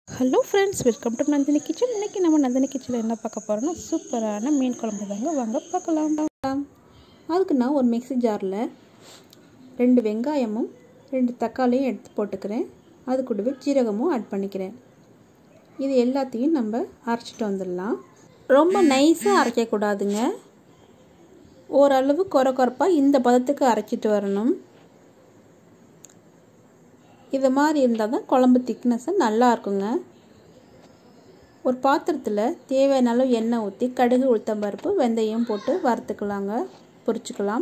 hello friends welcome to Nandini kitchen இன்றைக்கி நம்ம நந்தினி கிச்சனில் என்ன பார்க்க போகிறோம்னா சூப்பரான மீன் குழம்பு தாங்க வாங்க பார்க்கலாம் அதுக்கு நான் ஒரு மிக்ஸி ஜாரில் ரெண்டு வெங்காயமும் ரெண்டு தக்காளியும் எடுத்து போட்டுக்கிறேன் அது கூடவே ஜீரகமும் ஆட் பண்ணிக்கிறேன் இது எல்லாத்தையும் நம்ம அரைச்சிட்டு வந்துடலாம் ரொம்ப நைஸாக அரைக்கக்கூடாதுங்க ஓரளவு குறை குறைப்பாக இந்த பதத்துக்கு அரைச்சிட்டு வரணும் இது மாதிரி இருந்தால் தான் குழம்பு திக்னஸ்ஸு நல்லா இருக்குங்க ஒரு பாத்திரத்தில் தேவையான அளவு எண்ணெய் ஊற்றி கடுகு உளுத்தம்பருப்பு வெந்தயம் போட்டு வறுத்துக்கலாங்க பொரிச்சுக்கலாம்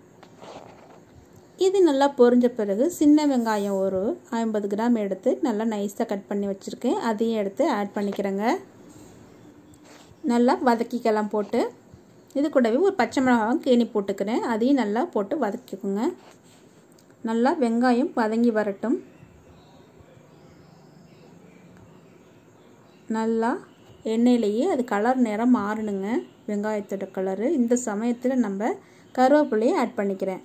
இது நல்லா பொரிஞ்ச பிறகு சின்ன வெங்காயம் ஒரு ஐம்பது கிராம் எடுத்து நல்லா நைஸாக கட் பண்ணி வச்சுருக்கேன் அதையும் எடுத்து ஆட் பண்ணிக்கிறேங்க நல்லா வதக்கிக்கலாம் போட்டு இது கூடவே ஒரு பச்சை மிளகாவும் கேணி போட்டுக்கிறேன் அதையும் நல்லா போட்டு வதக்கிக்கோங்க நல்லா வெங்காயம் வதங்கி வரட்டும் நல்லா எண்ணெயிலேயே அது கலர் நேரம் மாறணுங்க வெங்காயத்தோட கலரு இந்த சமயத்தில் நம்ம கருவேப்பிலையை ஆட் பண்ணிக்கிறேன்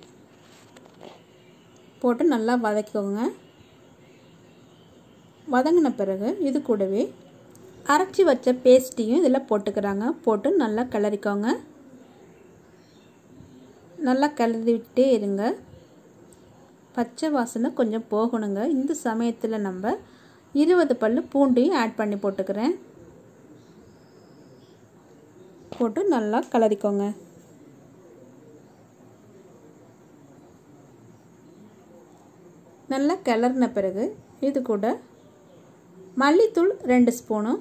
போட்டு நல்லா வதக்கிக்கோங்க வதங்கின பிறகு இது கூடவே அரைச்சி வச்ச பேஸ்ட்டையும் இதில் போட்டுக்கிறாங்க போட்டு நல்லா கிளறிக்கோங்க நல்லா கிளறிவிட்டே இருங்க பச்சை வாசனை கொஞ்சம் போகணுங்க இந்த சமயத்தில் நம்ம இருபது பல் பூண்டையும் ஆட் பண்ணி போட்டுக்கிறேன் போட்டு நல்லா கலரிக்கோங்க நல்லா கிளறின பிறகு இது கூட மல்லித்தூள் ரெண்டு ஸ்பூனும்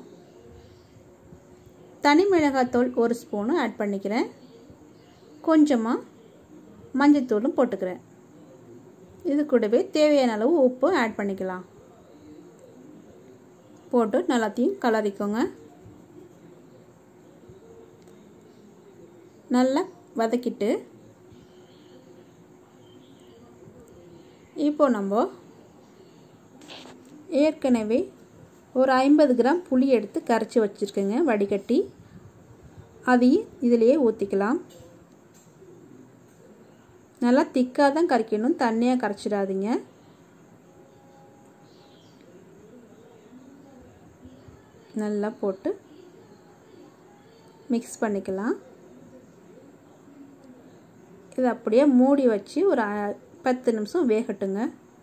தனி மிளகாத்தூள் ஒரு ஸ்பூனும் ஆட் பண்ணிக்கிறேன் கொஞ்சமாக மஞ்சத்தூளும் போட்டுக்கிறேன் இது கூடவே தேவையான அளவு உப்பு ஆட் பண்ணிக்கலாம் போட்டு நல்லாத்தையும் கலரிக்கோங்க நல்லா வதக்கிட்டு இப்போ நம்ம ஏற்கனவே ஒரு ஐம்பது கிராம் புளி எடுத்து கரைச்சி வச்சுருக்கேங்க வடிகட்டி அதையும் இதிலையே ஊற்றிக்கலாம் நல்லா திக்காக தான் கரைக்கணும் தண்ணியாக கரைச்சிடாதீங்க நல்லா போட்டு மிக்ஸ் பண்ணிக்கலாம் இது அப்படியே மூடி வச்சு ஒரு பத்து நிமிஷம் வேகட்டுங்க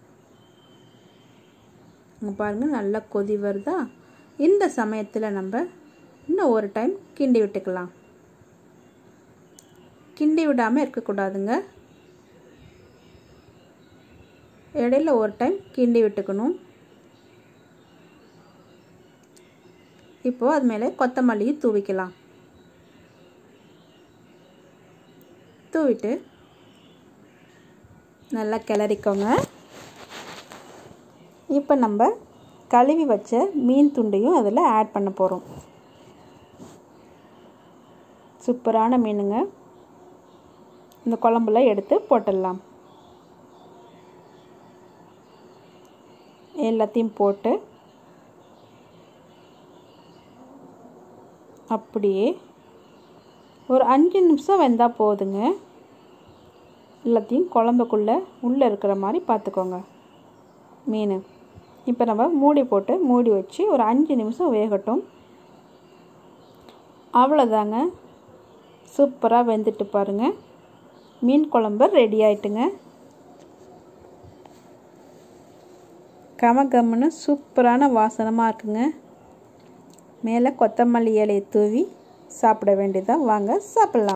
இங்கே பாருங்கள் நல்லா கொதி வருதா இந்த சமயத்தில் நம்ம இன்னும் ஒரு டைம் கிண்டி விட்டுக்கலாம் கிண்டி விடாமல் இருக்கக்கூடாதுங்க இடையில ஒரு டைம் கிண்டி விட்டுக்கணும் இப்போது அது மேலே கொத்தமல்லியும் தூவிக்கலாம் தூவிட்டு நல்லா கிளறிக்கோங்க இப்போ நம்ம கழுவி வச்ச மீன் துண்டையும் அதில் ஆட் பண்ண போகிறோம் சூப்பரான மீனுங்க இந்த குழம்புல எடுத்து போட்டுடலாம் எல்லாத்தையும் போட்டு அப்படியே ஒரு அஞ்சு நிமிஷம் வெந்தால் போதுங்க எல்லாத்தையும் குழம்புக்குள்ளே உள்ளே இருக்கிற மாதிரி பார்த்துக்கோங்க மீன் இப்போ நம்ம மூடி போட்டு மூடி வச்சு ஒரு அஞ்சு நிமிஷம் வேகட்டும் அவ்வளோதாங்க சூப்பராக வெந்துட்டு பாருங்கள் மீன் குழம்பு ரெடி ஆயிட்டுங்க கமகம்னு சூப்பரான வாசனமாக இருக்குங்க மேலே கொத்தமல்லி இலையை தூவி சாப்பிட வேண்டியதான் வாங்க சாப்பிட்லாம்